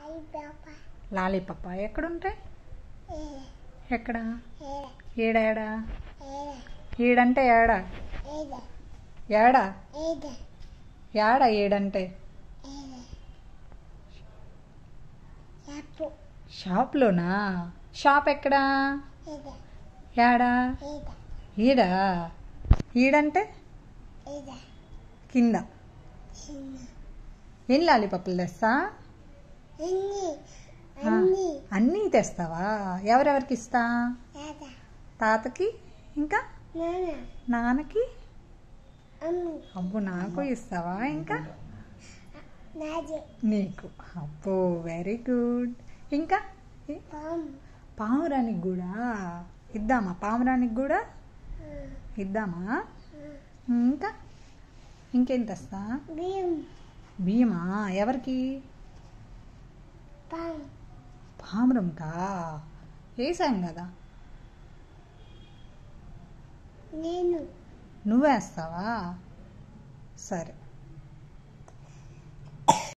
లాలీపప్ప ఎక్కడుంటాయి ఎక్కడ ఏడా ఏడా ఏడంటే ఏడా ఏడా ఏడా ఏడంటే షాప్లోనా షాప్ ఎక్కడా ఏడా ఈడా ఈడంటే కింద ఎన్ని లాలీపప్పులు తెస్తా ఆ, అన్నీ తెస్తావా ఎవరెవరికి ఇస్తా తాతకి ఇంకా నాన్నకి అబ్బో నాకు ఇస్తావా ఇంకా నీకు అబ్బో వెరీ గుడ్ ఇంకా ఏ- పావురానికి కూడా ఇద్దామా పావురానికి కూడా ఇద్దామా ఇంకా ఇంకేం తెస్తా బియ్యమా ఎవరికి పామురంకా వేసాం కదా నేను నువ్వేస్తావా సరే